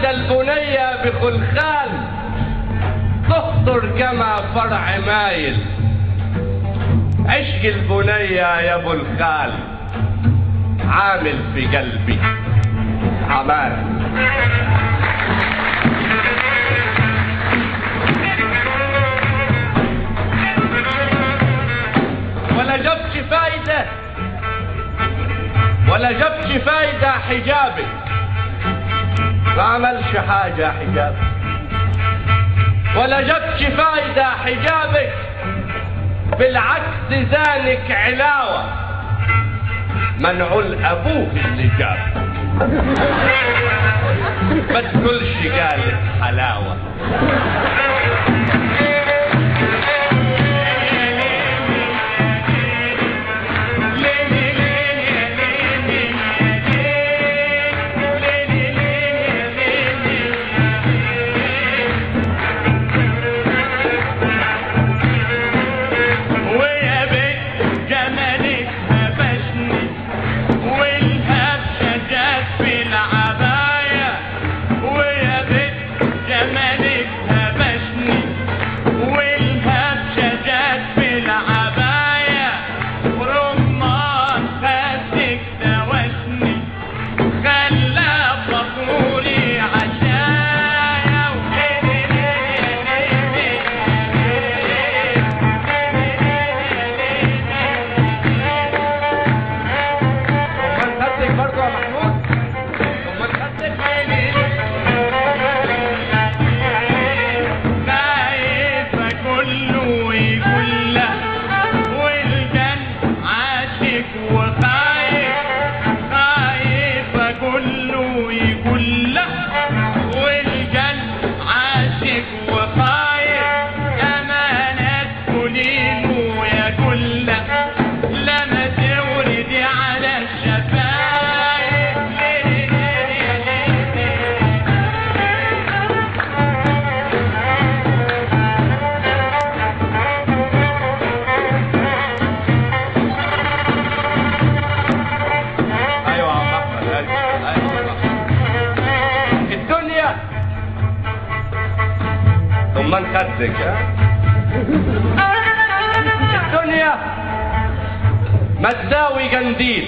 فايدة البنية بخلخال تخطر كما فرع مايل عشق البنية يا ابو الخال عامل في قلبي عمال ولا جبتش فايدة ولا جبتش فايدة حجابك ما عملش حاجة حجابك ولا جبتش فايدة حجابك بالعكس زانك علاوة منعول أبوه اللي جاب ما تقولش قالت حلاوة ويا بنت جمالك هبشني والهبشة جت في العباية ويا بنت جمالك هبشني والهبشة جت في العباية ورمان خدك دوشني خلى فخوري عشايا امال خدتك برضه يا محمود امال خدتك خايفة كله يقول لا والجن عاشق وخايف خايفة كله يقول لا والجن عاشق وخايف أمانة تقولين ويا كل لما توردي على الشفايف ايوه يا عم احمد ايوه ايوه الدنيا ثم خدك ها الدنيا ما تساوي قنديل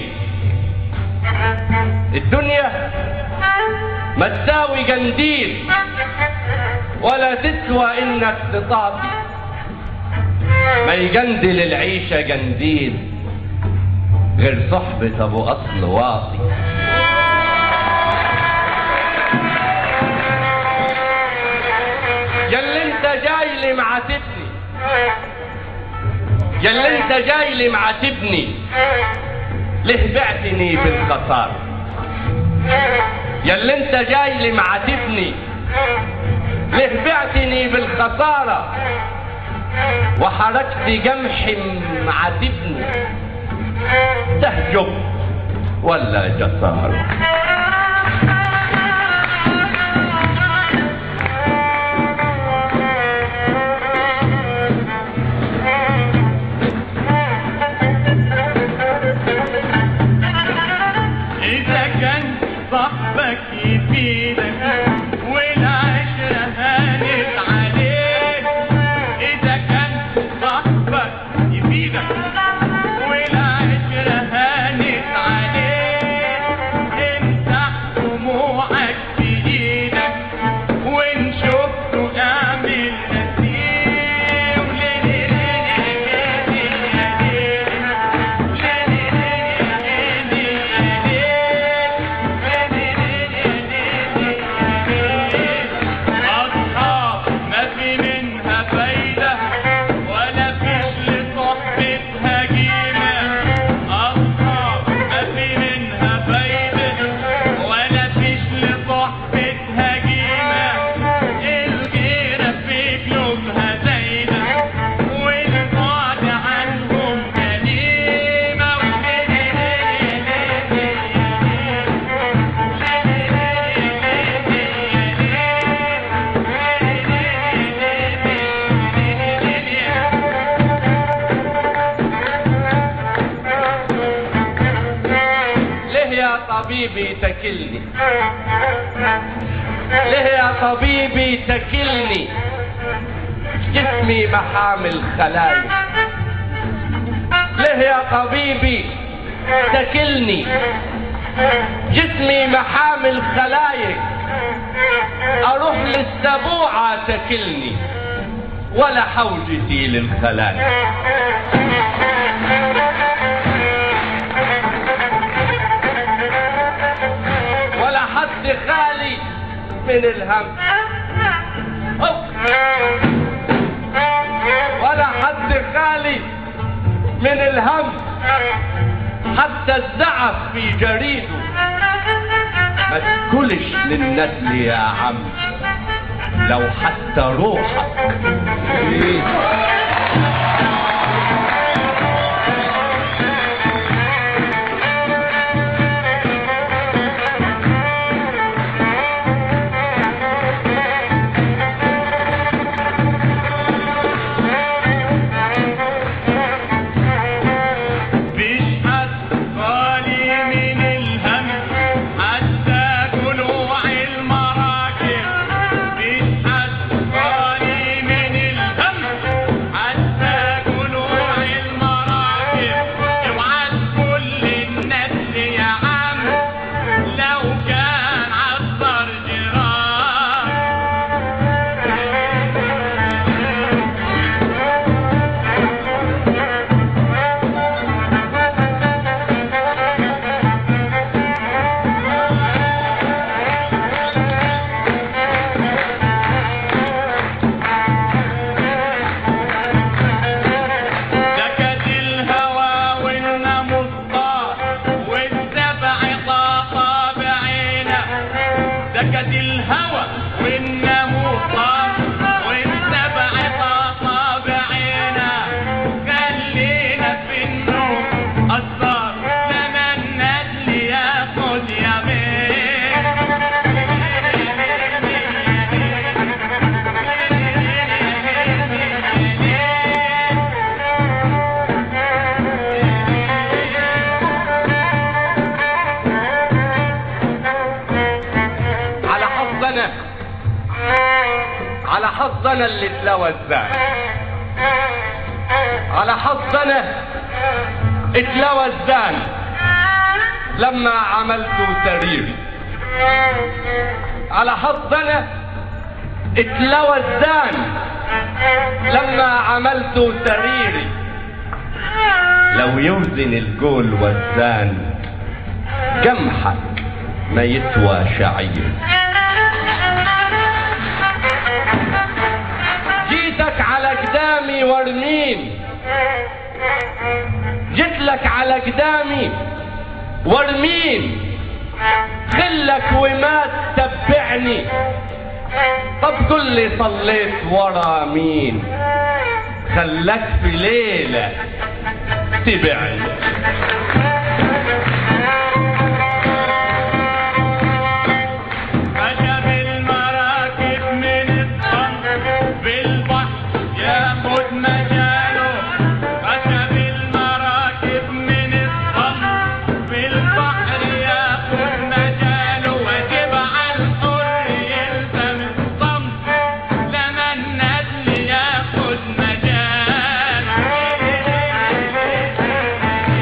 الدنيا ما تساوي قنديل ولا تسوى انك تطاطي ما يقندل العيشة قنديل غير صحبة ابو اصل واطي ياللي انت جاي لي معاتبني ياللي انت جاي لي معاتبني ليه بعتني بالخسارة ياللي انت جاي لي معاتبني ليه بعتني بالخسارة وحركت جمحي معاتبني تهجب ولا جسارة إذا كان صاحبك يفيدك والعشرة هانت عليك إذا كان صاحبك يفيدك والعشرة هانت عليك امسح دموعك بإيدك وإن شفته اعمل نسيم أصحاب ما في منها فايدة ولا فيش لصحبتها قيمة أصحاب ما في منها فايدة ولا فيش لصحبتها قيمة الغيرة في قلوبها زايدة والبعد عنهم جريمة ليه يا طبيبي تكلني طبيبي تكلني جسمي محامل خلايا ليه يا طبيبي تكلني جسمي محامل خلايق اروح للسبوعة تكلني ولا حوجتي للخلايا ولا حد خالي من الهم أوف. ولا حد خالي من الهم حتى الزعف في جريده ما تكلش للنسل يا عم لو حتى روحك إيه؟ بيشحت غالي من الهم حتى طلوع المراكب بيشحت غالي من الهم حتى طلوع المراكب اوعى كل الناس يا عم لو كان عصر جراح سكت الهوى والنمر طار والسبع طاطا بعينه سكت الهوى والنمر طار والسبع طاطا بعينه خلينا في النور الصار لما النسل ياخد يمين على حظنا على حظنا اللي اتلوى الزعل على حظنا اتلوى الزان لما عملت سريري على حظنا اتلوى الزان لما عملت سريري لو يوزن الجول والزان جمحك ما يسوى شعير جيتك على قدامي وارمين جيتلك على قدامي وارمين خلك وما تتبعني طب قل لي صليت ورا مين خلك في ليلة تبعني خشب المراكب من الصمت بالبحر ياخد مجاله خشب المراكب من الصمت بالبحر ياخد مجاله واجب على الحر يلزم الصمت لما النسل ياخد مجاله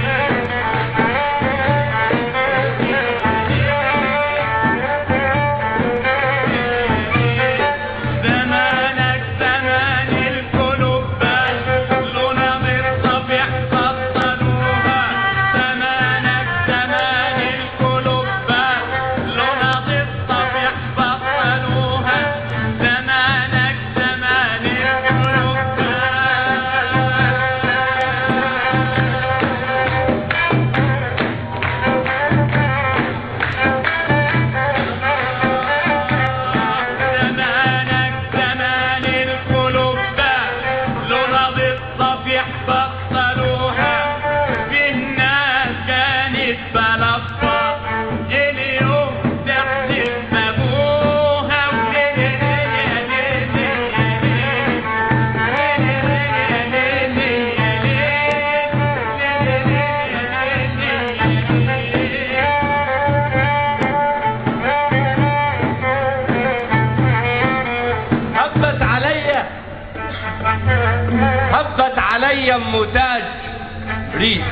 علي ام تاج ريح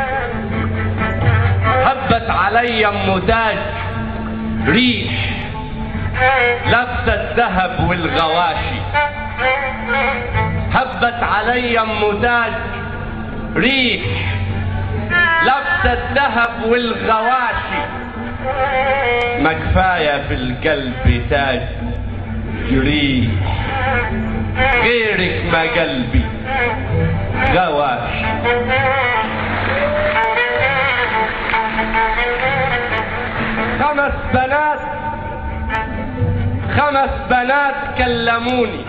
هبت علي ام تاج ريح لابسه الذهب والغواشي هبت علي ام تاج ريح لابسه الذهب والغواشي ما كفايه في القلب تاج ريح غيرك ما قلبي غواشي خمس بنات خمس بنات كلموني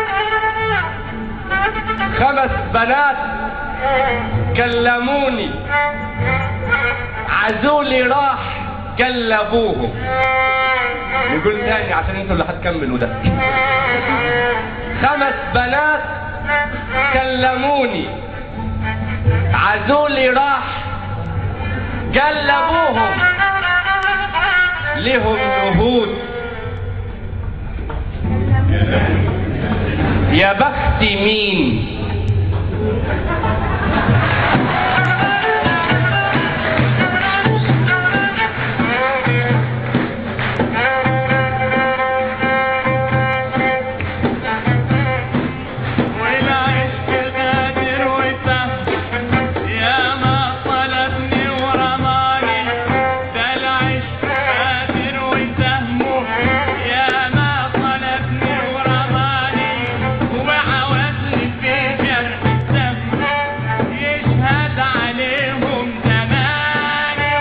خمس بنات كلموني عزولي راح كلبوهم نقول تاني عشان انتوا اللي هتكملوا ده خمس بنات كلموني عزولي راح جلبوهم لهم نهود يا بخت مين والعشق غادر وسهل يا ما طلبني ورماني ده العشق غادر وسهمه يا ما طلبني ورماني وعوزني في جرح سهمه يشهد عليهم زماني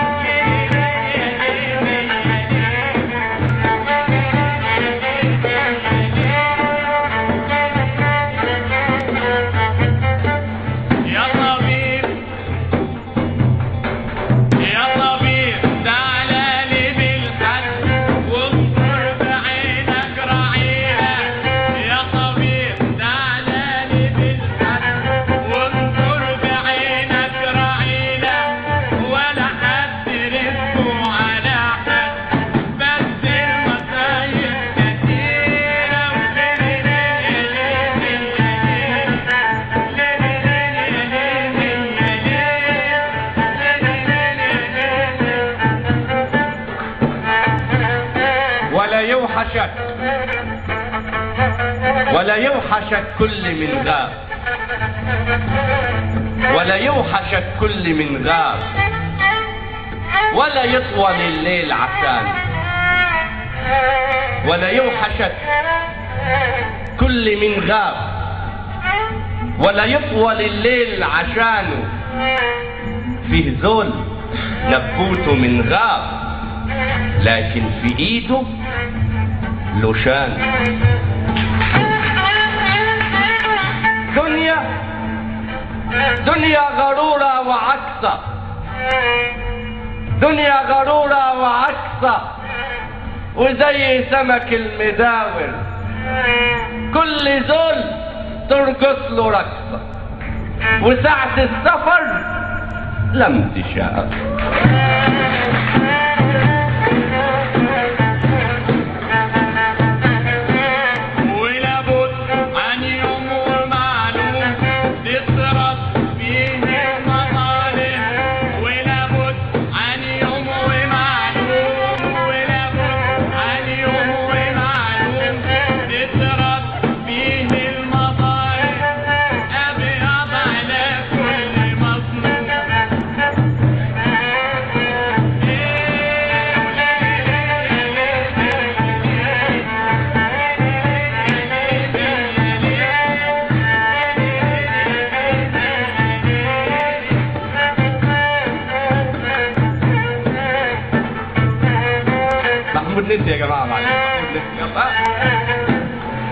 يا طبيب يا طبيب تعالى لي بالحد واذكر بعينك رعيها يا طبيب تعالى لي بالحد واذكر بعينك رعيها ولا حد رزقه على حد بس المصايب كتيرة ولا يوحشك ولا يوحشك كل من غاب ولا يوحشك كل من غاب ولا يطول الليل عشان ولا يوحشك كل من غاب ولا يطول الليل عشانه فيه ذل نبوته من غاب لكن في ايده لوشان دنيا دنيا غرورة وعكسة دنيا غرورة وعكسة وزي سمك المداور كل زول ترقص له رقصة وساعة السفر لم تشاء ولابد عن يوم معلوم تصرف فيه المظالم ولابد عن يوم معلوم ولابد عن يوم معلوم تصرف فيه المظالم أبيض على كل مظلوم محمود نسي يا جماعة معلش محمود نسي يلا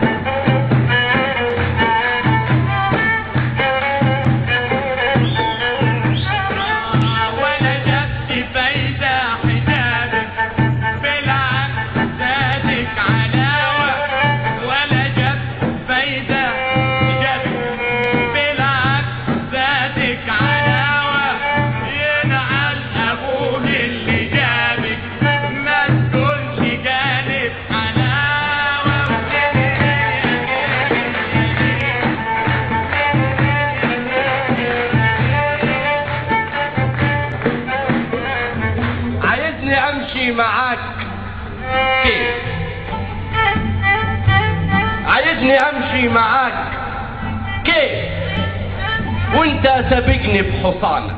ولا جبت فايدة حجابك بالعكس زادك علاوة ولا جبت فايدة حجابك بالعكس زادك علاوة ينعل أبوه اللي جابك ما تكونش جانب حلاوة عايزني امشي معاك كيف وانت سابقني بحصانك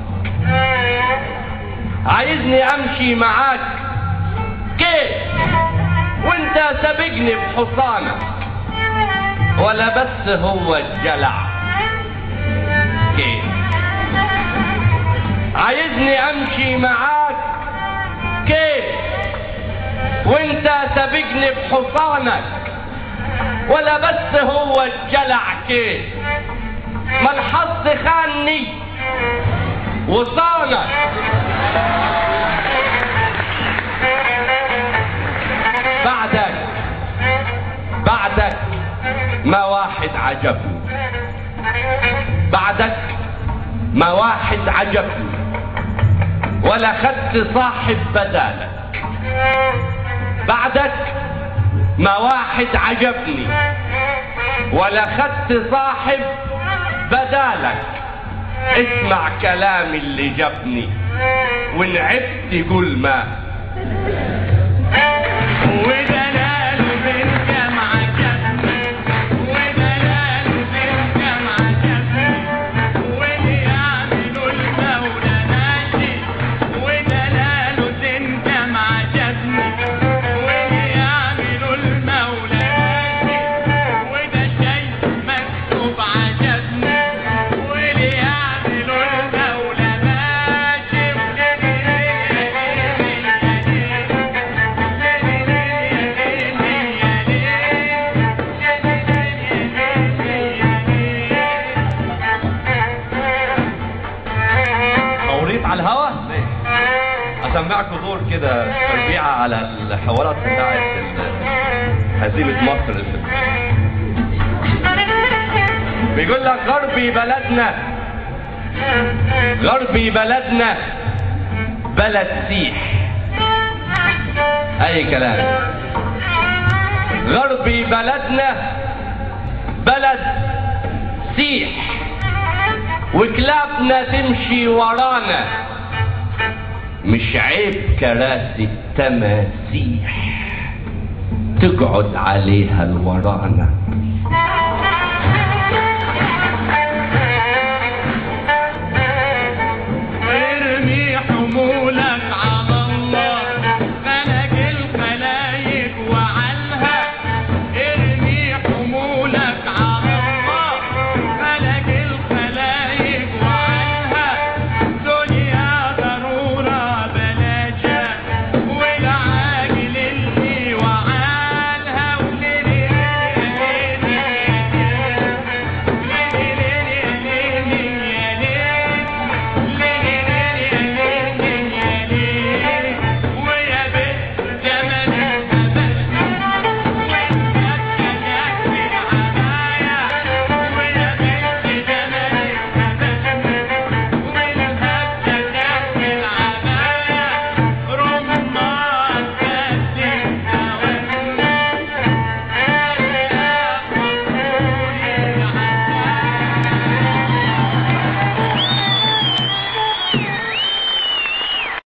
عايزني امشي معاك كيف وانت سابقني بحصانك ولا بس هو الجلع كيف عايزني امشي معاك كيف وانت سابقني بحصانك ولا بس هو الجلع كيف ما الحظ خاني وصانك بعدك بعدك ما واحد عجبني بعدك ما واحد عجبني ولا خدت صاحب بدالك بعدك ما واحد عجبني ولا خدت صاحب بدالك اسمع كلام اللي جابني وان عبت قول ما ودلال بنت معجبني ودلال بنت معجبني واللي يعملوا المولى ماشي ودلال بنت معجبني واللي يعملوا المولى ماشي وده شيء مكتوب عجبني واللي يعملوا المولى ماشي موريت على الهوا اسمعكم دور كده تربيعة على الحوارات بتاعت ال- هزيمة مصر بيقول لك غربي بلدنا غربي بلدنا بلد سيح اي كلام غربي بلدنا بلد سيح وكلابنا تمشي ورانا مش عيب كراسي التماسيح تقعد عليها الورانا